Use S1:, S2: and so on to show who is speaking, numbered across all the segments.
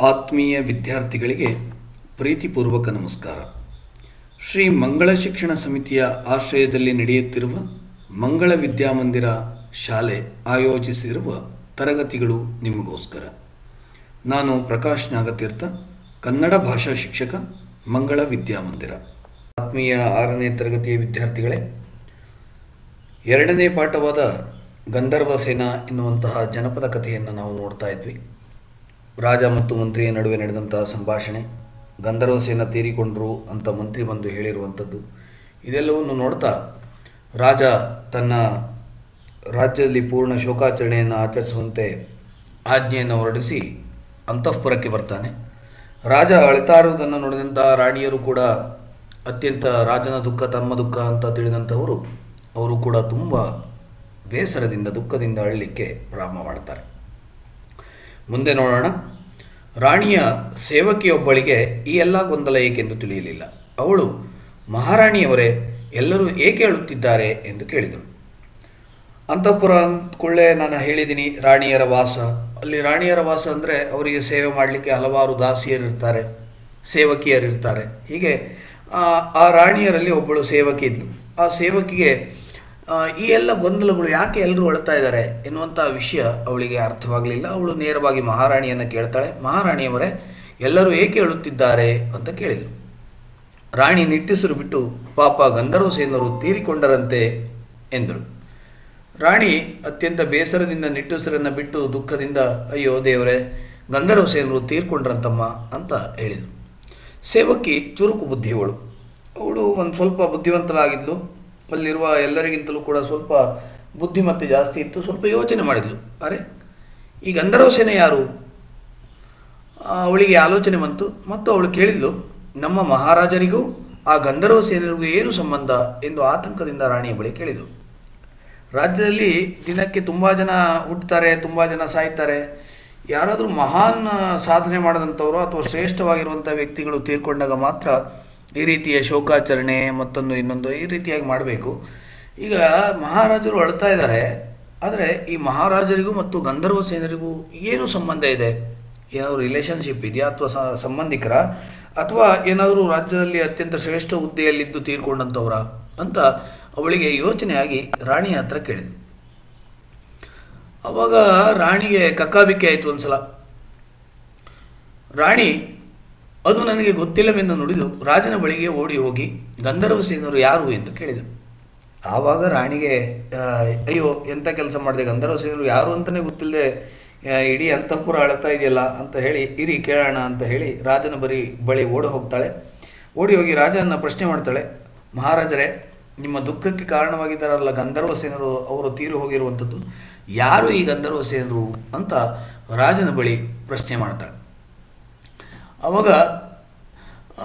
S1: ಆತ್ಮೀಯ ವಿದ್ಯಾರ್ಥಿಗಳಿಗೆ ಪ್ರೀತಿಪೂರ್ವಕ ನಮಸ್ಕಾರ ಶ್ರೀ ಮಂಗಳ ಶಿಕ್ಷಣ ಸಮಿತಿಯ ಆಶ್ರಯದಲ್ಲಿ ನಡೆಯುತ್ತಿರುವ ಮಂಗಳ ವಿದ್ಯಾಮಂದಿರ ಶಾಲೆ ಆಯೋಜಿಸಿರುವ ತರಗತಿಗಳು ನಿಮಗೋಸ್ಕರ ನಾನು ಪ್ರಕಾಶ್ ನಾಗತೀರ್ಥ ಕನ್ನಡ ಭಾಷಾ ಶಿಕ್ಷಕ ಮಂಗಳ ವಿದ್ಯಾಮಂದಿರ ಆತ್ಮೀಯ ಆರನೇ ತರಗತಿಯ ವಿದ್ಯಾರ್ಥಿಗಳೇ ಎರಡನೇ ಪಾಠವಾದ ಗಂಧರ್ವ ಸೇನಾ ಎನ್ನುವಂತಹ ಜನಪದ ಕಥೆಯನ್ನು ನಾವು ನೋಡ್ತಾ ಇದ್ವಿ ರಾಜ ಮತ್ತು ಮಂತ್ರಿಯ ನಡುವೆ ನಡೆದಂತಹ ಸಂಭಾಷಣೆ ಗಂಧರ್ವ ಸೇನ ತೀರಿಕೊಂಡ್ರು ಅಂತ ಮಂತ್ರಿ ಬಂದು ಹೇಳಿರುವಂಥದ್ದು ಇದೆಲ್ಲವನ್ನು ನೋಡ್ತಾ ರಾಜ ತನ್ನ ರಾಜ್ಯದಲ್ಲಿ ಪೂರ್ಣ ಶೋಕಾಚರಣೆಯನ್ನು ಆಚರಿಸುವಂತೆ ಆಜ್ಞೆಯನ್ನು ಹೊರಡಿಸಿ ಅಂತಃಪುರಕ್ಕೆ ಬರ್ತಾನೆ ರಾಜ ಅಳ್ತಾ ಇರುವುದನ್ನು ನೋಡಿದಂತಹ ರಾಣಿಯರು ಕೂಡ ಅತ್ಯಂತ ರಾಜನ ದುಃಖ ತಮ್ಮ ದುಃಖ ಅಂತ ತಿಳಿದಂಥವರು ಅವರು ಕೂಡ ತುಂಬ ಬೇಸರದಿಂದ ದುಃಖದಿಂದ ಅಳಲಿಕ್ಕೆ ಪ್ರಾರಂಭ ಮಾಡ್ತಾರೆ ಮುಂದೆ ನೋಡೋಣ ರಾಣಿಯ ಸೇವಕಿಯೊಬ್ಬಳಿಗೆ ಈ ಎಲ್ಲ ಗೊಂದಲ ಏಕೆಂದು ತಿಳಿಯಲಿಲ್ಲ ಅವಳು ಮಹಾರಾಣಿಯವರೇ ಎಲ್ಲರೂ ಏಕೆ ಅಳುತ್ತಿದ್ದಾರೆ ಎಂದು ಕೇಳಿದಳು ಅಂತಃಪುರ ಅಂದ್ಕೊಳ್ಳೆ ನಾನು ಹೇಳಿದ್ದೀನಿ ರಾಣಿಯರ ವಾಸ ಅಲ್ಲಿ ರಾಣಿಯರ ವಾಸ ಅಂದರೆ ಅವರಿಗೆ ಸೇವೆ ಮಾಡಲಿಕ್ಕೆ ಹಲವಾರು ದಾಸಿಯರಿರ್ತಾರೆ ಸೇವಕಿಯರಿರ್ತಾರೆ ಹೀಗೆ ಆ ಆ ರಾಣಿಯರಲ್ಲಿ ಒಬ್ಬಳು ಸೇವಕಿ ಇದ್ಲು ಆ ಸೇವಕಿಗೆ ಆ, ಈ ಎಲ್ಲ ಗೊಂದಲಗಳು ಯಾಕೆ ಎಲ್ಲರೂ ಅಳ್ತಾ ಇದ್ದಾರೆ ಎನ್ನುವಂಥ ವಿಷಯ ಅವಳಿಗೆ ಅರ್ಥವಾಗಲಿಲ್ಲ ಅವಳು ನೇರವಾಗಿ ಮಹಾರಾಣಿಯನ್ನು ಕೇಳ್ತಾಳೆ ಮಹಾರಾಣಿಯವರೇ ಎಲ್ಲರೂ ಏಕೆ ಅಳುತ್ತಿದ್ದಾರೆ ಅಂತ ಕೇಳಿದಳು ರಾಣಿ ನಿಟ್ಟುಸಿರು ಬಿಟ್ಟು ಪಾಪ ಗಂಧರ್ವ ಸೇನರು ತೀರಿಕೊಂಡರಂತೆ ಎಂದಳು ರಾಣಿ ಅತ್ಯಂತ ಬೇಸರದಿಂದ ನಿಟ್ಟುಸಿರನ್ನು ಬಿಟ್ಟು ದುಃಖದಿಂದ ಅಯ್ಯೋ ದೇವರೇ ಗಂಧರ್ವ ಸೇನರು ತೀರ್ಕೊಂಡ್ರಂತಮ್ಮ ಅಂತ ಹೇಳಿದರು ಸೇವಕಿ ಚುರುಕು ಬುದ್ಧಿಯವಳು ಅವಳು ಒಂದು ಸ್ವಲ್ಪ ಬುದ್ಧಿವಂತಳಾಗಿದ್ಲು ಅಲ್ಲಿರುವ ಎಲ್ಲರಿಗಿಂತಲೂ ಕೂಡ ಸ್ವಲ್ಪ ಬುದ್ಧಿಮತ್ತೆ ಜಾಸ್ತಿ ಇತ್ತು ಸ್ವಲ್ಪ ಯೋಚನೆ ಮಾಡಿದ್ಲು ಅರೆ ಈ ಗಂಧರ್ವ ಸೇನೆ ಯಾರು ಆ, ಅವಳಿಗೆ ಆಲೋಚನೆ ಬಂತು ಮತ್ತು ಅವಳು ಕೇಳಿದ್ಲು ನಮ್ಮ ಮಹಾರಾಜರಿಗೂ ಆ ಗಂಧರ್ವ ಸೇನರಿಗೂ ಏನು ಸಂಬಂಧ ಎಂದು ಆತಂಕದಿಂದ ರಾಣಿಯ ಬಳಿ ಕೇಳಿದಳು ರಾಜ್ಯದಲ್ಲಿ ದಿನಕ್ಕೆ ತುಂಬ ಜನ ಹುಟ್ಟುತ್ತಾರೆ ತುಂಬ ಜನ ಸಾಯ್ತಾರೆ ಯಾರಾದರೂ ಮಹಾನ್ ಸಾಧನೆ ಮಾಡಿದಂಥವರು ಅಥವಾ ಶ್ರೇಷ್ಠವಾಗಿರುವಂಥ ವ್ಯಕ್ತಿಗಳು ತೀರ್ಕೊಂಡಾಗ ಮಾತ್ರ ಈ ರೀತಿಯ ಶೋಕಾಚರಣೆ ಮತ್ತೊಂದು ಇನ್ನೊಂದು ಈ ರೀತಿಯಾಗಿ ಮಾಡಬೇಕು ಈಗ ಮಹಾರಾಜರು ಅಳ್ತಾ ಇದ್ದಾರೆ ಆದರೆ ಈ ಮಹಾರಾಜರಿಗೂ ಮತ್ತು ಗಂಧರ್ವ ಸೇನರಿಗೂ ಏನು ಸಂಬಂಧ ಇದೆ ಏನಾದರೂ ರಿಲೇಷನ್ಶಿಪ್ ಇದೆಯಾ ಅಥವಾ ಸ- ಸಂಬಂಧಿಕರ ಅಥವಾ ಏನಾದರೂ ರಾಜ್ಯದಲ್ಲಿ ಅತ್ಯಂತ ಶ್ರೇಷ್ಠ ಹುದ್ದೆಯಲ್ಲಿದ್ದು ತೀರ್ಕೊಂಡಂಥವ್ರ ಅಂತ ಅವಳಿಗೆ ಯೋಚನೆಯಾಗಿ ರಾಣಿಯ ಹತ್ರ ಕೇಳಿದ್ಲು ಅವಾಗ ರಾಣಿಗೆ ಕಕ್ಕಾಬಿಕ್ಕಿ ಆಯಿತು ಒಂದ್ಸಲ ರಾಣಿ ಅದು ನನಗೆ ಗೊತ್ತಿಲ್ಲವೆಂದು ನುಡಿದು ರಾಜನ ಬಳಿಗೆ ಓಡಿ ಹೋಗಿ ಗಂಧರ್ವ ಸೇನರು ಯಾರು ಎಂದು ಕೇಳಿದರು ಆವಾಗ ರಾಣಿಗೆ ಆ, ಅಯ್ಯೋ ಎಂಥ ಕೆಲಸ ಮಾಡಿದೆ ಗಂಧರ್ವ ಸೇನರು ಯಾರು ಅಂತಲೇ ಗೊತ್ತಿಲ್ಲದೆ ಇಡೀ ಅಂತಃಪುರ ಅಳ್ತಾ ಇದೆಯಲ್ಲ ಅಂತ ಹೇಳಿ ಇರಿ ಕೇಳೋಣ ಅಂತ ಹೇಳಿ ರಾಜನ ಬರಿ ಬಳಿ ಓಡಿ ಹೋಗ್ತಾಳೆ ಓಡಿ ಹೋಗಿ ರಾಜನ ಪ್ರಶ್ನೆ ಮಾಡ್ತಾಳೆ ಮಹಾರಾಜರೇ ನಿಮ್ಮ ದುಃಖಕ್ಕೆ ಕಾರಣವಾಗಿದ್ದಾರಲ್ಲ ಗಂಧರ್ವ ಸೇನರು ಅವರು ತೀರು ಹೋಗಿರುವಂಥದ್ದು ಯಾರು ಈ ಗಂಧರ್ವ ಸೇನರು ಅಂತ ರಾಜನ ಬಳಿ ಪ್ರಶ್ನೆ ಮಾಡ್ತಾಳೆ ಅವಾಗ ಆ,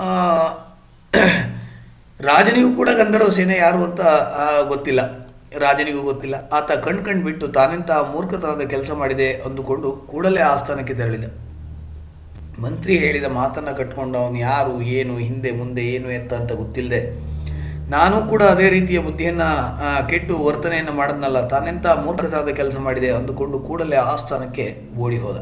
S1: ರಾಜನಿಗೂ ಕೂಡ ಗಂಧರ್ವ ಸೇನೆ ಯಾರು ಅಂತ ಆ, ಗೊತ್ತಿಲ್ಲ ರಾಜನಿಗೂ ಗೊತ್ತಿಲ್ಲ ಆತ ಕಣ್ ಕಣ್ ಬಿಟ್ಟು ತಾನೆಂತ ಮೂರ್ಖತನದ ಕೆಲಸ ಮಾಡಿದೆ ಅಂದುಕೊಂಡು ಕೂಡಲೇ ಆಸ್ಥಾನಕ್ಕೆ ತೆರಳಿದ ಮಂತ್ರಿ ಹೇಳಿದ ಮಾತನ್ನ ಕಟ್ಕೊಂಡು ಅವನು ಯಾರು ಏನು ಹಿಂದೆ ಮುಂದೆ ಏನು ಎತ್ತ ಅಂತ ಗೊತ್ತಿಲ್ಲದೆ ನಾನು ಕೂಡ ಅದೇ ರೀತಿಯ ಬುದ್ಧಿಯನ್ನ ಆ, ಕೆಟ್ಟು ವರ್ತನೆಯನ್ನು ಮಾಡದ್ನಲ್ಲ ತಾನೆಂತ ಮೂರ್ಖತನದ ಕೆಲಸ ಮಾಡಿದೆ ಅಂದುಕೊಂಡು ಕೂಡಲೇ ಆಸ್ಥಾನಕ್ಕೆ ಓಡಿ ಹೋದ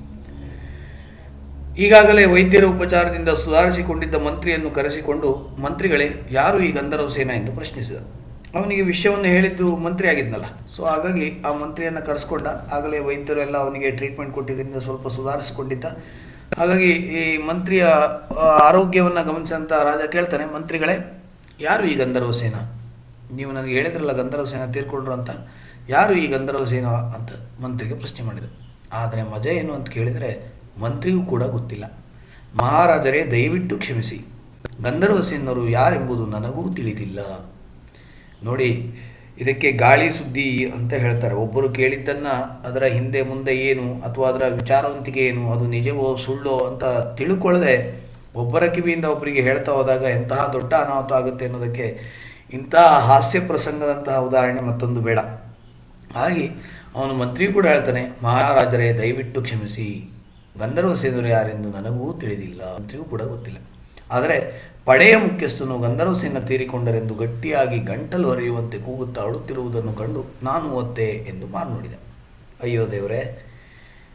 S1: ಈಗಾಗಲೇ ವೈದ್ಯರ ಉಪಚಾರದಿಂದ ಸುಧಾರಿಸಿಕೊಂಡಿದ್ದ ಮಂತ್ರಿಯನ್ನು ಕರೆಸಿಕೊಂಡು ಮಂತ್ರಿಗಳೇ ಯಾರು ಈ ಗಂಧರ್ವ ಸೇನಾ ಎಂದು ಪ್ರಶ್ನಿಸಿದ ಅವನಿಗೆ ವಿಷಯವನ್ನು ಹೇಳಿದ್ದು ಮಂತ್ರಿ ಆಗಿದ್ನಲ್ಲ ಸೊ ಹಾಗಾಗಿ ಆ ಮಂತ್ರಿಯನ್ನು ಕರೆಸ್ಕೊಂಡ ಆಗಲೇ ವೈದ್ಯರು ಎಲ್ಲ ಅವನಿಗೆ ಟ್ರೀಟ್ಮೆಂಟ್ ಕೊಟ್ಟಿದ್ದರಿಂದ ಸ್ವಲ್ಪ ಸುಧಾರಿಸಿಕೊಂಡಿದ್ದ ಹಾಗಾಗಿ ಈ ಮಂತ್ರಿಯ ಆ, ಆರೋಗ್ಯವನ್ನು ಗಮನಿಸಿದಂಥ ರಾಜ ಕೇಳ್ತಾನೆ ಮಂತ್ರಿಗಳೇ ಯಾರು ಈ ಗಂಧರ್ವ ಸೇನಾ ನೀವು ನನಗೆ ಹೇಳಿದ್ರಲ್ಲ ಗಂಧರ್ವ ಸೇನಾ ತೀರ್ಕೊಂಡ್ರು ಅಂತ ಯಾರು ಈ ಗಂಧರ್ವ ಸೇನಾ ಅಂತ ಮಂತ್ರಿಗೆ ಪ್ರಶ್ನೆ ಮಾಡಿದರು ಆದರೆ ಮಜಾ ಏನು ಅಂತ ಕೇಳಿದರೆ ಮಂತ್ರಿಗೂ ಕೂಡ ಗೊತ್ತಿಲ್ಲ ಮಹಾರಾಜರೇ ದಯವಿಟ್ಟು ಕ್ಷಮಿಸಿ ಗಂಧರ್ವ ಸೇನರು ಯಾರೆಂಬುದು ನನಗೂ ತಿಳಿದಿಲ್ಲ ನೋಡಿ ಇದಕ್ಕೆ ಗಾಳಿ ಸುದ್ದಿ ಅಂತ ಹೇಳ್ತಾರೆ ಒಬ್ಬರು ಕೇಳಿದ್ದನ್ನು ಅದರ ಹಿಂದೆ ಮುಂದೆ ಏನು ಅಥವಾ ಅದರ ವಿಚಾರವಂತಿಕೆ ಏನು ಅದು ನಿಜವೋ ಸುಳ್ಳೋ ಅಂತ ತಿಳ್ಕೊಳ್ಳದೆ ಒಬ್ಬರ ಕಿವಿಯಿಂದ ಒಬ್ಬರಿಗೆ ಹೇಳ್ತಾ ಹೋದಾಗ ಎಂತಹ ದೊಡ್ಡ ಅನಾಹುತ ಆಗುತ್ತೆ ಅನ್ನೋದಕ್ಕೆ ಇಂತಹ ಹಾಸ್ಯ ಪ್ರಸಂಗದಂತಹ ಉದಾಹರಣೆ ಮತ್ತೊಂದು ಬೇಡ ಹಾಗೆ ಅವನು ಮಂತ್ರಿ ಕೂಡ ಹೇಳ್ತಾನೆ ಮಹಾರಾಜರೇ ದಯವಿಟ್ಟು ಕ್ಷಮಿಸಿ ಗಂಧರ್ವ ಸೇನರು ಯಾರೆಂದು ನನಗೂ ತಿಳಿದಿಲ್ಲ ಮಂತ್ರಿಗೂ ಕೂಡ ಗೊತ್ತಿಲ್ಲ ಆದರೆ ಪಡೆಯ ಮುಖ್ಯಸ್ಥನು ಗಂಧರ್ವ ಸೇನ ತೀರಿಕೊಂಡರೆಂದು ಗಟ್ಟಿಯಾಗಿ ಗಂಟಲು ಹರಿಯುವಂತೆ ಕೂಗುತ್ತಾ ಅಳುತ್ತಿರುವುದನ್ನು ಕಂಡು ನಾನು ಒತ್ತೆ ಎಂದು ಮಾರು ನೋಡಿದೆ ಅಯ್ಯೋ ದೇವರೇ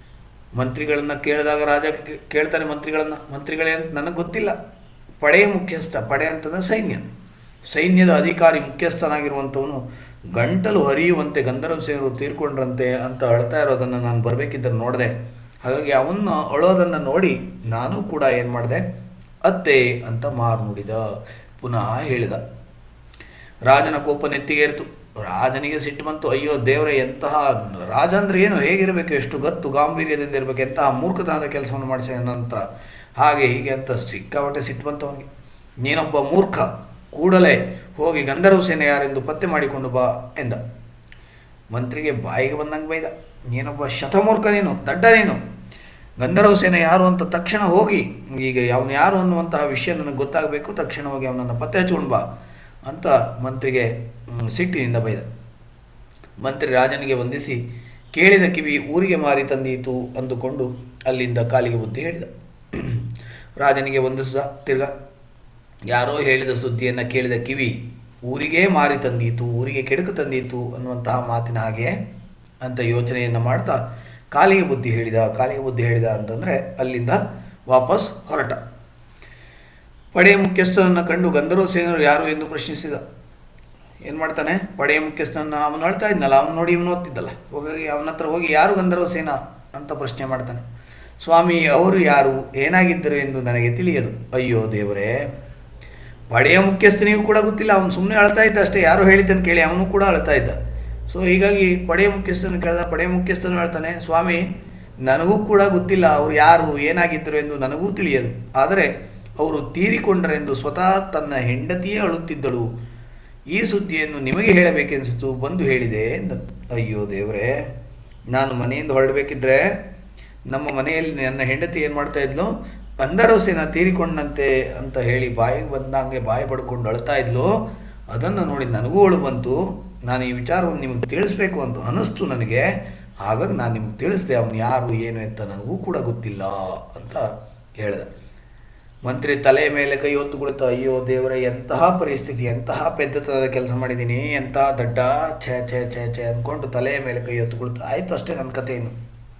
S1: ಮಂತ್ರಿಗಳನ್ನು ಕೇಳಿದಾಗ ರಾಜ ಕೇ- ಕೇಳ್ತಾನೆ ಮಂತ್ರಿಗಳನ್ನು ಮಂತ್ರಿಗಳೇ ಅಂತ ನನಗೆ ಗೊತ್ತಿಲ್ಲ ಪಡೆಯ ಮುಖ್ಯಸ್ಥ ಪಡೆ ಅಂತಂದ್ರೆ ಸೈನ್ಯ ಸೈನ್ಯದ ಅಧಿಕಾರಿ ಮುಖ್ಯಸ್ಥನಾಗಿರುವಂಥವನು ಗಂಟಲು ಹರಿಯುವಂತೆ ಗಂಧರ್ವ ಸೇನರು ತೀರ್ಕೊಂಡ್ರಂತೆ ಅಂತ ಅಳ್ತಾ ಇರೋದನ್ನು ನಾನು ಬರಬೇಕಿದ್ದರೆ ನೋಡಿದೆ ಹಾಗಾಗಿ ಅವನ್ನ ಅಳೋದನ್ನು ನೋಡಿ ನಾನು ಕೂಡ ಏನು ಮಾಡಿದೆ ಅತ್ತೆ ಅಂತ ಮಾರು ನುಡಿದ ಪುನಃ ಹೇಳಿದ ರಾಜನ ಕೋಪ ನೆತ್ತಿಗೇರಿತು ರಾಜನಿಗೆ ಸಿಟ್ಟು ಬಂತು ಅಯ್ಯೋ ದೇವರೇ ಎಂತಹ ರಾಜ ಅಂದ್ರೆ ಏನು ಹೇಗಿರಬೇಕು ಎಷ್ಟು ಗತ್ತು ಗಾಂಭೀರ್ಯದಿಂದ ಇರಬೇಕು ಎಂತಹ ಮೂರ್ಖತನದ ಕೆಲಸವನ್ನು ಮಾಡಿಸಿದ ನಂತರ ಹಾಗೆ ಹೀಗೆ ಅಂತ ಸಿಕ್ಕಾಪಟ್ಟೆ ಸಿಟ್ಟು ಬಂತು ಅವನಿಗೆ ನೀನೊಬ್ಬ ಮೂರ್ಖ ಕೂಡಲೇ ಹೋಗಿ ಗಂಧರ್ವ ಸೇನೆ ಯಾರೆಂದು ಪತ್ತೆ ಮಾಡಿಕೊಂಡು ಬಾ ಎಂದ ಮಂತ್ರಿಗೆ ಬಾಯಿಗೆ ಬಂದಂಗೆ ಬೈದ ನೀನೊಬ್ಬ ಶತಮೂರ್ಖ ನೀನು ದಡ್ಡ ನೀನು ಗಂಧರ್ವ ಸೇನೆ ಯಾರು ಅಂತ ತಕ್ಷಣ ಹೋಗಿ ಈಗ ಅವನು ಯಾರು ಅನ್ನುವಂತಹ ವಿಷಯ ನನಗೆ ಗೊತ್ತಾಗಬೇಕು ತಕ್ಷಣ ಹೋಗಿ ಅವನನ್ನು ಪತ್ತೆ ಹಚ್ಕೊಂಡು ಬಾ ಅಂತ ಮಂತ್ರಿಗೆ ಮ್, ಸಿಟ್ಟಿನಿಂದ ಬೈದ ಮಂತ್ರಿ ರಾಜನಿಗೆ ವಂದಿಸಿ ಕೇಳಿದ ಕಿವಿ ಊರಿಗೆ ಮಾರಿ ತಂದೀತು ಅಂದುಕೊಂಡು ಅಲ್ಲಿಂದ ಕಾಲಿಗೆ ಬುದ್ಧಿ ಹೇಳಿದ ರಾಜನಿಗೆ ವಂದಿಸಿದ ತಿರ್ಗ ಯಾರೋ ಹೇಳಿದ ಸುದ್ದಿಯನ್ನು ಕೇಳಿದ ಕಿವಿ ಊರಿಗೇ ಮಾರಿ ತಂದೀತು ಊರಿಗೆ ಕೆಡುಕು ತಂದೀತು ಅನ್ನುವಂತಹ ಮಾತಿನ ಹಾಗೆ ಅಂತ ಯೋಚನೆಯನ್ನು ಮಾಡ್ತಾ ಕಾಲಿಗೆ ಬುದ್ಧಿ ಹೇಳಿದ ಕಾಲಿಗೆ ಬುದ್ಧಿ ಹೇಳಿದ ಅಂತಂದರೆ ಅಲ್ಲಿಂದ ವಾಪಸ್ ಹೊರಟ ಪಡೆಯ ಮುಖ್ಯಸ್ಥನನ್ನು ಕಂಡು ಗಂಧರ್ವ ಸೇನರು ಯಾರು ಎಂದು ಪ್ರಶ್ನಿಸಿದ ಏನು ಮಾಡ್ತಾನೆ ಪಡೆಯ ಮುಖ್ಯಸ್ಥನ ಅವನು ಅಳ್ತಾ ಇದ್ನಲ್ಲ ಅವನು ನೋಡಿ ಇವನು ಓದ್ತಿದ್ದಲ್ಲ ಹೋಗಿ ಅವನ ಹತ್ರ ಹೋಗಿ ಯಾರು ಗಂಧರ್ವ ಸೇನ ಅಂತ ಪ್ರಶ್ನೆ ಮಾಡ್ತಾನೆ ಸ್ವಾಮಿ ಅವರು ಯಾರು ಏನಾಗಿದ್ದರು ಎಂದು ನನಗೆ ತಿಳಿಯದು ಅಯ್ಯೋ ದೇವರೇ ಪಡೆಯ ಮುಖ್ಯಸ್ಥನಿಗೂ ಕೂಡ ಗೊತ್ತಿಲ್ಲ ಅವನು ಸುಮ್ಮನೆ ಅಳ್ತಾ ಇದ್ದ ಅಷ್ಟೇ ಯಾರು ಹೇಳಿದ್ದನ್ನು ಕೇಳಿ ಅವನು ಕೂಡ ಅಳ್ತಾ ಇದ್ದ ಸೊ ಹೀಗಾಗಿ ಪಡೆಯ ಮುಖ್ಯಸ್ಥನ ಕೇಳಿದ ಪಡೆಯ ಮುಖ್ಯಸ್ಥನು ಹೇಳ್ತಾನೆ ಸ್ವಾಮಿ ನನಗೂ ಕೂಡ ಗೊತ್ತಿಲ್ಲ ಅವರು ಯಾರು ಏನಾಗಿದ್ದರು ಎಂದು ನನಗೂ ತಿಳಿಯದು ಆದರೆ ಅವರು ತೀರಿಕೊಂಡರೆಂದು ಸ್ವತಃ ತನ್ನ ಹೆಂಡತಿಯೇ ಅಳುತ್ತಿದ್ದಳು ಈ ಸುದ್ದಿಯನ್ನು ನಿಮಗೆ ಹೇಳಬೇಕೆನಿಸಿತು ಬಂದು ಹೇಳಿದೆ ಎಂದ ಅಯ್ಯೋ ದೇವರೇ ನಾನು ಮನೆಯಿಂದ ಹೊರಡಬೇಕಿದ್ರೆ ನಮ್ಮ ಮನೆಯಲ್ಲಿ ನನ್ನ ಹೆಂಡತಿ ಏನು ಮಾಡ್ತಾ ಇದ್ಲು ಅಂದರೋಸಿನ ತೀರಿಕೊಂಡಂತೆ ಅಂತ ಹೇಳಿ ಬಾಯಿಗೆ ಬಂದಂಗೆ ಬಾಯಿ ಪಡ್ಕೊಂಡು ಅಳ್ತಾ ಇದ್ಲು ಅದನ್ನು ನೋಡಿ ನನಗೂ ಅಳು ಬಂತು ನಾನು ಈ ವಿಚಾರವನ್ನು ನಿಮಗೆ ತಿಳಿಸ್ಬೇಕು ಅಂತ ಅನಿಸ್ತು ನನಗೆ ಹಾಗಾಗಿ ನಾನು ನಿಮ್ಗೆ ತಿಳಿಸ್ದೆ ಅವನು ಯಾರು ಏನು ಅಂತ ನನಗೂ ಕೂಡ ಗೊತ್ತಿಲ್ಲ ಅಂತ ಹೇಳಿದೆ ಮಂತ್ರಿ ತಲೆ ಮೇಲೆ ಕೈ ಹೊತ್ತು ಕುಳಿತ ಅಯ್ಯೋ ದೇವರ ಎಂತಹ ಪರಿಸ್ಥಿತಿ ಎಂತಹ ಪೆದ್ದತನದ ಕೆಲಸ ಮಾಡಿದ್ದೀನಿ ಎಂತಹ ದಡ್ಡ ಛೇ ಛೇ ಛೇ ಛೇ ಅಂದ್ಕೊಂಡು ತಲೆಯ ಮೇಲೆ ಕೈ ಹೊತ್ತು ಕುಳಿತ ಆಯ್ತು ಅಷ್ಟೇ ನನ್ನ ಕಥೆಯನ್ನು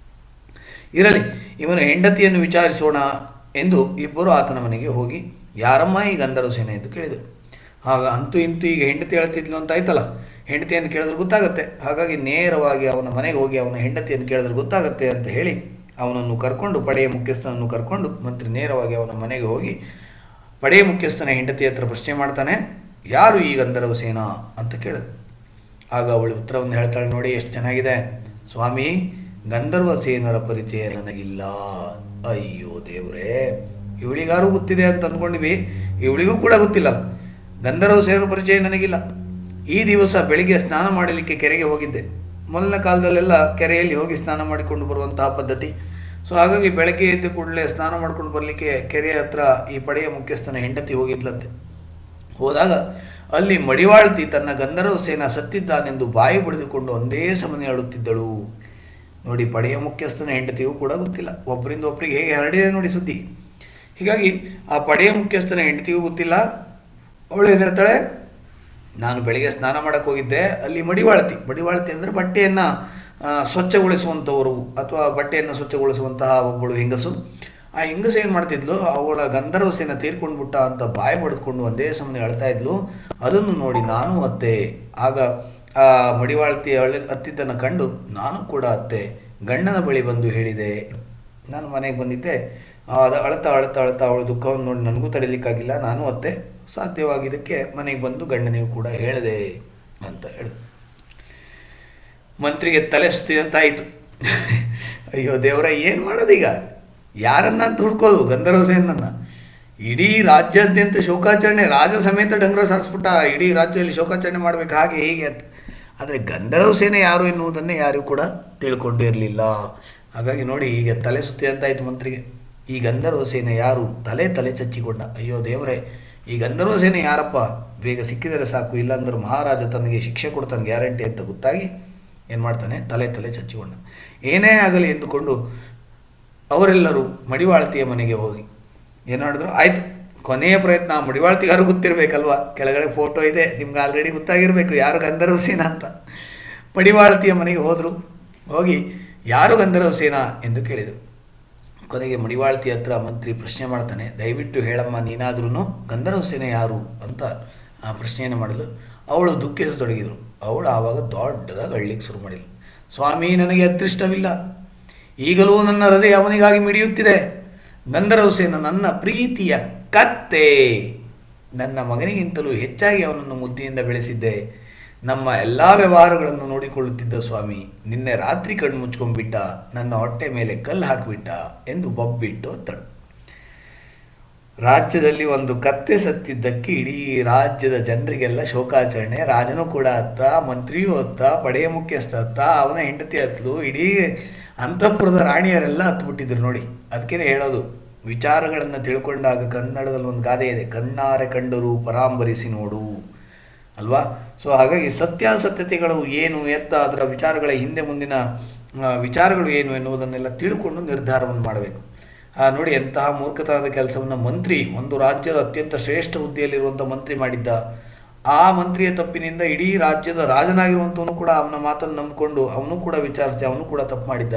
S1: ಇರಲಿ ಇವನ ಹೆಂಡತಿಯನ್ನು ವಿಚಾರಿಸೋಣ ಎಂದು ಇಬ್ಬರು ಆತನ ಮನೆಗೆ ಹೋಗಿ ಯಾರಮ್ಮ ಈ ಗಂಧರ್ವ ಸೇನೆ ಎಂದು ಕೇಳಿದರು ಆಗ ಅಂತೂ ಇಂತೂ ಈಗ ಹೆಂಡತಿ ಹೇಳ್ತಿದ್ಲು ಅಂತ ಆಯ್ತಲ್ಲ ಹೆಂಡತಿಯನ್ನು ಕೇಳಿದ್ರೆ ಗೊತ್ತಾಗುತ್ತೆ ಹಾಗಾಗಿ ನೇರವಾಗಿ ಅವನ ಮನೆಗೆ ಹೋಗಿ ಅವನ ಹೆಂಡತಿಯನ್ನು ಕೇಳಿದ್ರೆ ಗೊತ್ತಾಗುತ್ತೆ ಅಂತ ಹೇಳಿ ಅವನನ್ನು ಕರ್ಕೊಂಡು ಪಡೆಯ ಮುಖ್ಯಸ್ಥನನ್ನು ಕರ್ಕೊಂಡು ಮಂತ್ರಿ ನೇರವಾಗಿ ಅವನ ಮನೆಗೆ ಹೋಗಿ ಪಡೆಯ ಮುಖ್ಯಸ್ಥನ ಹೆಂಡತಿ ಹತ್ರ ಪ್ರಶ್ನೆ ಮಾಡ್ತಾನೆ ಯಾರು ಈ ಗಂಧರ್ವ ಸೇನಾ ಅಂತ ಕೇಳಿದ ಆಗ ಅವಳು ಉತ್ತರವನ್ನು ಹೇಳ್ತಾಳೆ ನೋಡಿ ಎಷ್ಟು ಚೆನ್ನಾಗಿದೆ ಸ್ವಾಮಿ ಗಂಧರ್ವ ಸೇನರ ಪರಿಚಯ ನನಗಿಲ್ಲ ಅಯ್ಯೋ ದೇವರೇ ಇವಳಿಗಾರು ಗೊತ್ತಿದೆ ಅಂತ ಅಂದ್ಕೊಂಡಿವಿ ಇವಳಿಗೂ ಕೂಡ ಗೊತ್ತಿಲ್ಲ ಗಂಧರ್ವ ಸೇನರ ಪರಿಚಯ ನನಗಿಲ್ಲ ಈ ದಿವಸ ಬೆಳಿಗ್ಗೆ ಸ್ನಾನ ಮಾಡಲಿಕ್ಕೆ ಕೆರೆಗೆ ಹೋಗಿದ್ದೆ ಮೊದಲನ ಕಾಲದಲ್ಲೆಲ್ಲ ಕೆರೆಯಲ್ಲಿ ಹೋಗಿ ಸ್ನಾನ ಮಾಡಿಕೊಂಡು ಬರುವಂತಹ ಪದ್ಧತಿ ಸೊ ಹಾಗಾಗಿ ಬೆಳಗ್ಗೆ ಎದ್ದ ಕೂಡಲೇ ಸ್ನಾನ ಮಾಡ್ಕೊಂಡು ಬರಲಿಕ್ಕೆ ಕೆರೆಯ ಹತ್ರ ಈ ಪಡೆಯ ಮುಖ್ಯಸ್ಥನ ಹೆಂಡತಿ ಹೋಗಿದ್ಲಂತೆ ಹೋದಾಗ ಅಲ್ಲಿ ಮಡಿವಾಳ್ತಿ ತನ್ನ ಗಂಧರ್ವ ಸೇನ ಸತ್ತಿದ್ದಾನೆಂದು ಬಾಯಿ ಬಡಿದುಕೊಂಡು ಒಂದೇ ಸಮನೆ ಅಳುತ್ತಿದ್ದಳು ನೋಡಿ ಪಡೆಯ ಮುಖ್ಯಸ್ಥನ ಹೆಂಡತಿಗೂ ಕೂಡ ಗೊತ್ತಿಲ್ಲ ಒಬ್ಬರಿಂದ ಒಬ್ಬರಿಗೆ ಹೇಗೆ ಹರಡಿದೆ ನೋಡಿ ಸುದ್ದಿ ಹೀಗಾಗಿ ಆ ಪಡೆಯ ಮುಖ್ಯಸ್ಥನ ಹೆಂಡತಿಗೂ ಗೊತ್ತಿಲ್ಲ ಅವಳು ಏನು ಹೇಳ್ತಾಳೆ ನಾನು ಬೆಳಿಗ್ಗೆ ಸ್ನಾನ ಮಾಡಕ್ಕೆ ಹೋಗಿದ್ದೆ ಅಲ್ಲಿ ಮಡಿವಾಳತಿ ಮಡಿವಾಳತಿ ಅಂದರೆ ಬಟ್ಟೆಯನ್ನು ಸ್ವಚ್ಛಗೊಳಿಸುವಂಥವರು ಅಥವಾ ಬಟ್ಟೆಯನ್ನು ಸ್ವಚ್ಛಗೊಳಿಸುವಂತಹ ಒಬ್ಬಳು ಹೆಂಗಸು ಆ ಹೆಂಗಸು ಏನು ಮಾಡ್ತಿದ್ಲು ಅವಳ ಗಂಧರ್ವಸೆನ ತೀರ್ಕೊಂಡ್ಬಿಟ್ಟ ಅಂತ ಬಾಯಿ ಬಡಿದ್ಕೊಂಡು ಒಂದೇ ಸಮನೆ ಅಳ್ತಾ ಇದ್ಲು ಅದನ್ನು ನೋಡಿ ನಾನು ಅತ್ತೆ ಆಗ ಆ ಮಡಿವಾಳತಿ ಅಳ ಹತ್ತಿದ್ದನ್ನು ಕಂಡು ನಾನು ಕೂಡ ಅತ್ತೆ ಗಂಡನ ಬಳಿ ಬಂದು ಹೇಳಿದೆ ನಾನು ಮನೆಗೆ ಬಂದಿದ್ದೆ ಅದು ಅಳ್ತಾ ಅಳ್ತಾ ಅಳ್ತಾ ಅವಳ ದುಃಖವನ್ನು ನೋಡಿ ನನಗೂ ತಡೀಲಿಕ್ಕಾಗಿಲ್ಲ ನಾನು ಅತ್ತೆ ಸಾಧ್ಯವಾಗಿದ್ದಕ್ಕೆ ಮನೆಗೆ ಬಂದು ಗಂಡನಿಗೂ ಕೂಡ ಹೇಳಿದೆ ಅಂತ ಹೇಳಿದೆ ಮಂತ್ರಿಗೆ ತಲೆ ಸುತ್ತಿದಂತಾಯಿತು ಅಯ್ಯೋ ದೇವರ ಏನು ಮಾಡೋದೀಗ ಯಾರನ್ನ ಅಂತ ಹುಡ್ಕೋದು ಗಂಧರ್ವ ಸೇನನ್ನ ಇಡೀ ರಾಜ್ಯಾದ್ಯಂತ ಶೋಕಾಚರಣೆ ರಾಜ ಸಮೇತ ಡಂಗ್ರ ಸಾರಿಸ್ಬಿಟ್ಟ ಇಡೀ ರಾಜ್ಯದಲ್ಲಿ ಶೋಕಾಚರಣೆ ಮಾಡಬೇಕು ಹಾಗೆ ಹೀಗೆ ಅಂತ ಆದರೆ ಗಂಧರ್ವ ಸೇನೆ ಯಾರು ಎನ್ನುವುದನ್ನೇ ಯಾರೂ ಕೂಡ ತಿಳ್ಕೊಂಡಿರಲಿಲ್ಲ ಹಾಗಾಗಿ ನೋಡಿ ಈಗ ತಲೆ ಸುತ್ತಿದಂತಾಯಿತು ಮಂತ್ರಿಗೆ ಈ ಗಂಧರ್ವ ಸೇನೆ ಯಾರು ತಲೆ ತಲೆ ಚಚ್ಚಿಕೊಂಡ ಅಯ್ಯೋ ದೇವರೇ ಈ ಗಂಧರ್ವ ಸೇನೆ ಯಾರಪ್ಪ ಬೇಗ ಸಿಕ್ಕಿದರೆ ಸಾಕು ಇಲ್ಲಾಂದ್ರೆ ಮಹಾರಾಜ ತನಗೆ ಶಿಕ್ಷೆ ಕೊಡ್ತಾನೆ ಗ್ಯಾರಂಟಿ ಅಂತ ಗೊತ್ತಾಗಿ ಏನು ಮಾಡ್ತಾನೆ ತಲೆ ತಲೆ ಚಚ್ಚಿಕೊಂಡ ಏನೇ ಆಗಲಿ ಎಂದುಕೊಂಡು ಅವರೆಲ್ಲರೂ ಮಡಿವಾಳತಿಯ ಮನೆಗೆ ಹೋಗಿ ಏನು ಮಾಡಿದ್ರು ಆಯಿತು ಕೊನೆಯ ಪ್ರಯತ್ನ ಆ ಮಡಿವಾಳತಿಗಾರು ಗೊತ್ತಿರಬೇಕಲ್ವಾ ಕೆಳಗಡೆ ಫೋಟೋ ಇದೆ ನಿಮ್ಗೆ ಆಲ್ರೆಡಿ ಗೊತ್ತಾಗಿರಬೇಕು ಯಾರು ಗಂಧರ್ವ ಸೇನ ಅಂತ ಮಡಿವಾಳತಿಯ ಮನೆಗೆ ಹೋದರು ಹೋಗಿ ಯಾರು ಗಂಧರ್ವ ಸೇನ ಎಂದು ಕೇಳಿದರು ಕೊನೆಗೆ ಮಡಿವಾಳ್ತಿ ಹತ್ರ ಮಂತ್ರಿ ಪ್ರಶ್ನೆ ಮಾಡ್ತಾನೆ ದಯವಿಟ್ಟು ಹೇಳಮ್ಮ ನೀನಾದ್ರೂ ಗಂಧರ್ವ ಸೇನೆ ಯಾರು ಅಂತ ಆ ಪ್ರಶ್ನೆಯನ್ನು ಮಾಡಲು ಅವಳು ದುಃಖಿಸತೊಡಗಿದರು ಅವಳು ಆವಾಗ ದೊಡ್ಡದಾಗಿ ಅಳ್ಳಿಕ್ಕೆ ಶುರು ಮಾಡಿದ್ಳು ಸ್ವಾಮಿ ನನಗೆ ಅದೃಷ್ಟವಿಲ್ಲ ಈಗಲೂ ನನ್ನ ಹೃದಯ ಅವನಿಗಾಗಿ ಮಿಡಿಯುತ್ತಿದೆ ಗಂಧರ್ವ ಸೇನ ನನ್ನ ಪ್ರೀತಿಯ ಕತ್ತೆ ನನ್ನ ಮಗನಿಗಿಂತಲೂ ಹೆಚ್ಚಾಗಿ ಅವನನ್ನು ಮುದ್ದಿಯಿಂದ ಬೆಳೆಸಿದ್ದೆ ನಮ್ಮ ಎಲ್ಲ ವ್ಯವಹಾರಗಳನ್ನು ನೋಡಿಕೊಳ್ಳುತ್ತಿದ್ದ ಸ್ವಾಮಿ ನಿನ್ನೆ ರಾತ್ರಿ ಕಣ್ಣು ಮುಚ್ಕೊಂಡ್ಬಿಟ್ಟ ನನ್ನ ಹೊಟ್ಟೆ ಮೇಲೆ ಕಲ್ಲು ಹಾಕಿಬಿಟ್ಟ ಎಂದು ಬೊಬ್ಬಿಟ್ಟು ಒತ್ತಡು ರಾಜ್ಯದಲ್ಲಿ ಒಂದು ಕತ್ತೆ ಸತ್ತಿದ್ದಕ್ಕೆ ಇಡೀ ರಾಜ್ಯದ ಜನರಿಗೆಲ್ಲ ಶೋಕಾಚರಣೆ ರಾಜನೂ ಕೂಡ ಅತ್ತ ಮಂತ್ರಿಯೂ ಅತ್ತ ಪಡೆಯ ಮುಖ್ಯಸ್ಥ ಅತ್ತ ಅವನ ಹೆಂಡತಿ ಹತ್ತಲು ಇಡೀ ಅಂತಃಪುರದ ರಾಣಿಯರೆಲ್ಲ ಹತ್ಬಿಟ್ಟಿದ್ರು ನೋಡಿ ಅದಕ್ಕೇನೆ ಹೇಳೋದು ವಿಚಾರಗಳನ್ನು ತಿಳ್ಕೊಂಡಾಗ ಕನ್ನಡದಲ್ಲಿ ಒಂದು ಗಾದೆ ಇದೆ ಕಣ್ಣಾರೆ ಕಂಡರು ಪರಾಂಬರಿಸಿ ನೋಡು ಅಲ್ವಾ ಸೊ ಹಾಗಾಗಿ ಸತ್ಯಾಸತ್ಯತೆಗಳು ಏನು ಎತ್ತ ಅದರ ವಿಚಾರಗಳ ಹಿಂದೆ ಮುಂದಿನ ಆ, ವಿಚಾರಗಳು ಏನು ಎನ್ನುವುದನ್ನೆಲ್ಲ ತಿಳ್ಕೊಂಡು ನಿರ್ಧಾರವನ್ನು ಮಾಡಬೇಕು ಆ, ನೋಡಿ ಎಂತಹ ಮೂರ್ಖತನದ ಕೆಲಸವನ್ನು ಮಂತ್ರಿ ಒಂದು ರಾಜ್ಯದ ಅತ್ಯಂತ ಶ್ರೇಷ್ಠ ಹುದ್ದೆಯಲ್ಲಿರುವಂಥ ಮಂತ್ರಿ ಮಾಡಿದ್ದ ಆ ಮಂತ್ರಿಯ ತಪ್ಪಿನಿಂದ ಇಡೀ ರಾಜ್ಯದ ರಾಜನಾಗಿರುವಂಥವನು ಕೂಡ ಅವನ ಮಾತನ್ನು ನಂಬಿಕೊಂಡು ಅವನು ಕೂಡ ವಿಚಾರಿಸಿ ಅವನು ಕೂಡ ತಪ್ಪು ಮಾಡಿದ್ದ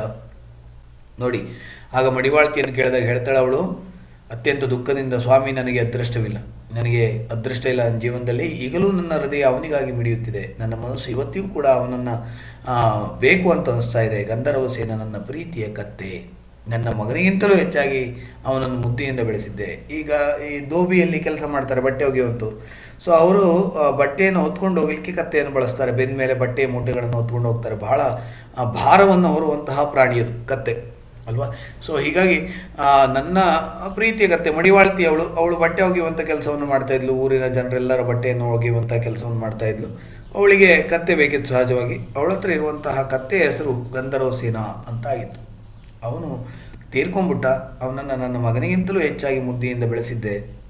S1: ನೋಡಿ ಆಗ ಮಡಿವಾಳ್ತಿಯನ್ನು ಕೇಳಿದಾಗ ಹೇಳ್ತಾಳೆ ಅವಳು ಅತ್ಯಂತ ದುಃಖದಿಂದ ಸ್ವಾಮಿ ನನಗೆ ಅದೃಷ್ಟವಿಲ್ಲ ನನಗೆ ಅದೃಷ್ಟ ಇಲ್ಲ ನನ್ನ ಜೀವನದಲ್ಲಿ ಈಗಲೂ ನನ್ನ ಹೃದಯ ಅವನಿಗಾಗಿ ಮಿಡಿಯುತ್ತಿದೆ ನನ್ನ ಮನಸ್ಸು ಇವತ್ತಿಗೂ ಕೂಡ ಅವನನ್ನು ಬೇಕು ಅಂತ ಅನಿಸ್ತಾ ಇದೆ ಗಂಧರ್ವ ಸೇನ ನನ್ನ ಪ್ರೀತಿಯ ಕತ್ತೆ ನನ್ನ ಮಗನಿಗಿಂತಲೂ ಹೆಚ್ಚಾಗಿ ಅವನನ್ನು ಮುದ್ದಿಯಿಂದ ಬೆಳೆಸಿದ್ದೆ ಈಗ ಈ ದೋಬಿಯಲ್ಲಿ ಕೆಲಸ ಮಾಡ್ತಾರೆ ಬಟ್ಟೆ ಒಗೆಯುವಂಥವ್ರು ಸೊ ಅವರು ಆ, ಬಟ್ಟೆಯನ್ನು ಹೊತ್ಕೊಂಡು ಹೋಗ್ಲಿಕ್ಕೆ ಕತ್ತೆಯನ್ನು ಬಳಸ್ತಾರೆ ಬೆಂದ ಮೇಲೆ ಬಟ್ಟೆಯ ಮೂಟೆಗಳನ್ನು ಹೊತ್ಕೊಂಡು ಹೋಗ್ತಾರೆ ಬಹಳ ಆ, ಭಾರವನ್ನು ಹೊರುವಂತಹ ಪ್ರಾಣಿ ಅದು ಕತ್ತೆ ಅಲ್ವಾ ಸೊ ಹೀಗಾಗಿ ಆ, ನನ್ನ ಪ್ರೀತಿಯ ಕತ್ತೆ ಮಡಿವಾಳ್ತಿ ಅವಳು ಅವಳು ಬಟ್ಟೆ ಒಗೆಯುವಂಥ ಕೆಲಸವನ್ನು ಮಾಡ್ತಾ ಇದ್ಲು ಊರಿನ ಜನರೆಲ್ಲರ ಬಟ್ಟೆಯನ್ನು ಒಗೆಯುವಂಥ ಕೆಲಸವನ್ನು ಮಾಡ್ತಾ ಇದ್ಲು ಅವಳಿಗೆ ಕತ್ತೆ ಬೇಕಿತ್ತು ಸಹಜವಾಗಿ ಅವಳ ಹತ್ರ ಇರುವಂತಹ ಕತ್ತೆಯ ಹೆಸರು ಗಂಧರ್ವ ಸೇನಾ ಅಂತ ಆಗಿತ್ತು ಅವನು ತೀರ್ಕೊಂಡ್ಬಿಟ್ಟ ಅವನನ್ನು ನನ್ನ ಮಗನಿಗಿಂತಲೂ ಹೆಚ್ಚಾಗಿ ಮುದ್ದಿಯಿಂದ ಬೆಳೆಸಿದ್ದೆ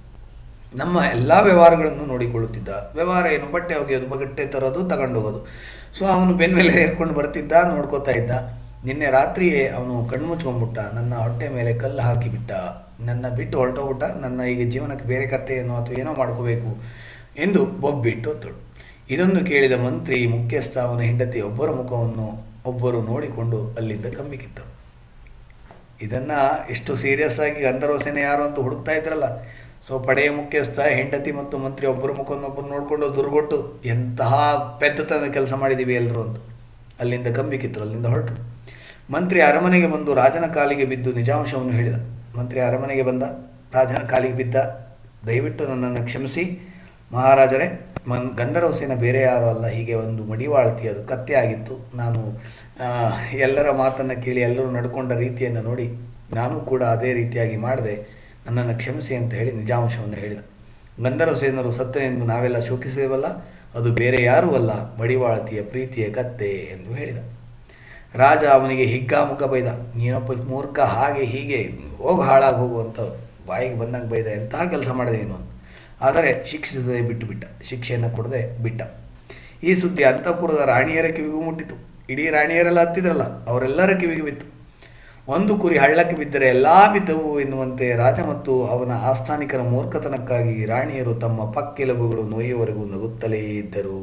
S1: ನಮ್ಮ ಎಲ್ಲ ವ್ಯವಹಾರಗಳನ್ನು ನೋಡಿಕೊಳ್ಳುತ್ತಿದ್ದ ವ್ಯವಹಾರ ಏನು ಬಟ್ಟೆ ಒಗೆಯೋದು ಬಟ್ಟೆ ತರೋದು ತಗೊಂಡು ಹೋಗೋದು ಸೊ ಅವನು ಬೆನ್ನ ಮೇಲೆ ಏರ್ಕೊಂಡು ಬರ್ತಿದ್ದ ನೋಡ್ಕೋತಾ ಇದ್ದ ನಿನ್ನೆ ರಾತ್ರಿಯೇ ಅವನು ಕಣ್ಣು ಮುಚ್ಕೊಂಡ್ಬಿಟ್ಟ ನನ್ನ ಹೊಟ್ಟೆ ಮೇಲೆ ಕಲ್ಲು ಹಾಕಿಬಿಟ್ಟ ನನ್ನ ಬಿಟ್ಟು ಹೊರಟೋಗ್ಬಿಟ್ಟ ನನ್ನ ಈಗ ಜೀವನಕ್ಕೆ ಬೇರೆ ಕಥೆಯನ್ನು ಅಥವಾ ಏನೋ ಮಾಡ್ಕೋಬೇಕು ಎಂದು ಬೊಬ್ಬಿಟ್ಟು ತೊಳು ಇದನ್ನು ಕೇಳಿದ ಮಂತ್ರಿ ಮುಖ್ಯಸ್ಥ ಅವನ ಹೆಂಡತಿ ಒಬ್ಬರ ಮುಖವನ್ನು ಒಬ್ಬರು ನೋಡಿಕೊಂಡು ಅಲ್ಲಿಂದ ಕಂಬಿಕಿದ್ದರು ಇದನ್ನ ಎಷ್ಟು ಸೀರಿಯಸ್ ಆಗಿ ಗಂಧರ್ವ ಸೇನೆ ಯಾರು ಅಂತ ಹುಡುಕ್ತಾ ಇದ್ರಲ್ಲ ಸೊ ಪಡೆಯ ಮುಖ್ಯಸ್ಥ ಹೆಂಡತಿ ಮತ್ತು ಮಂತ್ರಿ ಒಬ್ಬರ ಮುಖವನ್ನೊಬ್ಬರು ನೋಡಿಕೊಂಡು ದುರ್ಗೊಟ್ಟು ಎಂತಹ ಪೆದ್ದತನ ಕೆಲಸ ಮಾಡಿದ್ದೀವಿ ಎಲ್ಲರೂ ಅಂತ ಅಲ್ಲಿಂದ ಕಂಬಿಕಿತ್ತರು ಅಲ್ಲಿಂದ ಹೊರಟರು ಮಂತ್ರಿ ಅರಮನೆಗೆ ಬಂದು ರಾಜನ ಕಾಲಿಗೆ ಬಿದ್ದು ನಿಜಾಂಶವನ್ನು ಹೇಳಿದ ಮಂತ್ರಿ ಅರಮನೆಗೆ ಬಂದ ರಾಜನ ಕಾಲಿಗೆ ಬಿದ್ದ ದಯವಿಟ್ಟು ನನ್ನನ್ನು ಕ್ಷಮಿಸಿ ಮಹಾರಾಜರೇ ಮನ್ ಗಂಧರ್ವ ಸೇನೆ ಬೇರೆ ಯಾರೂ ಅಲ್ಲ ಹೀಗೆ ಒಂದು ಮಡಿವಾಳ್ತಿ ಅದು ಕತ್ತೆ ಆಗಿತ್ತು ನಾನು ಆ, ಎಲ್ಲರ ಮಾತನ್ನು ಕೇಳಿ ಎಲ್ಲರೂ ನಡ್ಕೊಂಡ ರೀತಿಯನ್ನು ನೋಡಿ ನಾನು ಕೂಡ ಅದೇ ರೀತಿಯಾಗಿ ಮಾಡಿದೆ ನನ್ನನ್ನು ಕ್ಷಮಿಸಿ ಅಂತ ಹೇಳಿ ನಿಜಾಂಶವನ್ನು ಹೇಳಿದ ಗಂಧರ್ವ ಸೇನರು ಸತ್ತ ಎಂದು ನಾವೆಲ್ಲ ಶೋಕಿಸಿದೇವಲ್ಲ ಅದು ಬೇರೆ ಯಾರೂ ಅಲ್ಲ ಮಡಿವಾಳತಿಯ ಪ್ರೀತಿಯ ಕತ್ತೆ ಎಂದು ಹೇಳಿದ ರಾಜ ಅವನಿಗೆ ಹಿಗ್ಗಾಮುಗ್ಗ ಬೈದ ನೀನೊಬ್ಬ ಮೂರ್ಖ ಹಾಗೆ ಹೀಗೆ ಹೋಗಿ ಹಾಳಾಗಿ ಹೋಗುವಂಥ ಬಾಯಿಗೆ ಬಂದಂಗೆ ಬೈದ ಎಂತಹ ಕೆಲಸ ಮಾಡಿದೆ ಏನು ಅಂತ ಆದರೆ ಶಿಕ್ಷಿಸದೆ ಬಿಟ್ಟು ಬಿಟ್ಟ ಶಿಕ್ಷೆಯನ್ನು ಕೊಡದೆ ಬಿಟ್ಟ ಈ ಸುದ್ದಿ ಅಂತಃಪುರದ ರಾಣಿಯರ ಕಿವಿಗೂ ಮುಟ್ಟಿತು ಇಡೀ ರಾಣಿಯರೆಲ್ಲ ಹತ್ತಿದ್ರಲ್ಲ ಅವರೆಲ್ಲರ ಕಿವಿಗೆ ಬಿತ್ತು ಒಂದು ಕುರಿ ಹಳ್ಳಕ್ಕೆ ಬಿದ್ದರೆ ಎಲ್ಲಾ ಬಿದ್ದವು ಎನ್ನುವಂತೆ ರಾಜ ಮತ್ತು ಅವನ ಆಸ್ಥಾನಿಕರ ಮೂರ್ಖತನಕ್ಕಾಗಿ ರಾಣಿಯರು ತಮ್ಮ ಪಕ್ಕೆಲುಬುಗಳು ನೋಯುವವರೆಗೂ ನಗುತ್ತಲೇ ಇದ್ದರು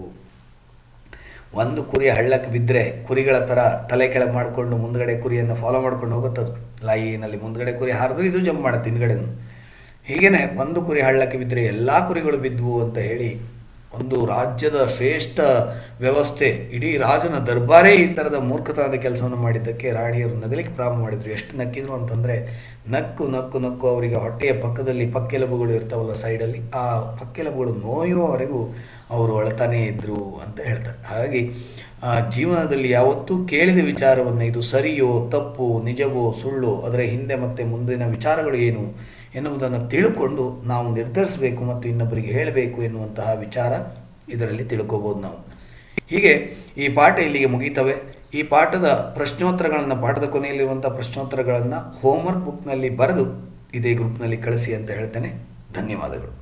S1: ಒಂದು ಕುರಿ ಹಳ್ಳಕ್ಕೆ ಬಿದ್ದರೆ ಕುರಿಗಳ ಥರ ತಲೆ ಕೆಳಗೆ ಮಾಡಿಕೊಂಡು ಮುಂದ್ಗಡೆ ಕುರಿಯನ್ನು ಫಾಲೋ ಮಾಡ್ಕೊಂಡು ಹೋಗುತ್ತದು ಲೈನಲ್ಲಿ ಮುಂದ್ಗಡೆ ಕುರಿ ಹಾರಿದ್ರೆ ಇದು ಜಂಪ್ ಮಾಡುತ್ತೆ ಹಿಂದ್ಗಡೆನು ಹೀಗೇನೆ ಒಂದು ಕುರಿ ಹಳ್ಳಕ್ಕೆ ಬಿದ್ದರೆ ಎಲ್ಲ ಕುರಿಗಳು ಬಿದ್ವು ಅಂತ ಹೇಳಿ ಒಂದು ರಾಜ್ಯದ ಶ್ರೇಷ್ಠ ವ್ಯವಸ್ಥೆ ಇಡೀ ರಾಜನ ದರ್ಬಾರೇ ಈ ಥರದ ಮೂರ್ಖತನದ ಕೆಲಸವನ್ನು ಮಾಡಿದ್ದಕ್ಕೆ ರಾಣಿಯರು ನಗಲಿಕ್ಕೆ ಪ್ರಾರಂಭ ಮಾಡಿದರು ಎಷ್ಟು ನಕ್ಕಿದ್ರು ಅಂತಂದರೆ ನಕ್ಕು ನಕ್ಕು ನಕ್ಕು ಅವರಿಗೆ ಹೊಟ್ಟೆಯ ಪಕ್ಕದಲ್ಲಿ ಪಕ್ಕೆಲುಬುಗಳು ಇರ್ತಾವಲ್ಲ ಸೈಡಲ್ಲಿ ಆ ಪಕ್ಕೆಲುಬುಗಳು ನೋಯುವವರೆಗೂ ಅವರು ಅಳ್ತಾನೇ ಇದ್ದರು ಅಂತ ಹೇಳ್ತಾರೆ ಹಾಗಾಗಿ ಆ ಜೀವನದಲ್ಲಿ ಯಾವತ್ತೂ ಕೇಳಿದ ವಿಚಾರವನ್ನು ಇದು ಸರಿಯೋ ತಪ್ಪು ನಿಜವೋ ಸುಳ್ಳು ಅದರ ಹಿಂದೆ ಮತ್ತೆ ಮುಂದಿನ ವಿಚಾರಗಳು ಏನು ಎನ್ನುವುದನ್ನು ತಿಳ್ಕೊಂಡು ನಾವು ನಿರ್ಧರಿಸಬೇಕು ಮತ್ತು ಇನ್ನೊಬ್ಬರಿಗೆ ಹೇಳಬೇಕು ಎನ್ನುವಂತಹ ವಿಚಾರ ಇದರಲ್ಲಿ ತಿಳ್ಕೊಬೋದು ನಾವು ಹೀಗೆ ಈ ಪಾಠ ಇಲ್ಲಿಗೆ ಮುಗೀತವೆ ಈ ಪಾಠದ ಪ್ರಶ್ನೋತ್ತರಗಳನ್ನು ಪಾಠದ ಕೊನೆಯಲ್ಲಿರುವಂಥ ಪ್ರಶ್ನೋತ್ತರಗಳನ್ನು ಹೋಮ್ವರ್ಕ್ ಬುಕ್ನಲ್ಲಿ ಬರೆದು ಇದೇ ಗ್ರೂಪ್ನಲ್ಲಿ ಕಳಿಸಿ ಅಂತ ಹೇಳ್ತೇನೆ ಧನ್ಯವಾದಗಳು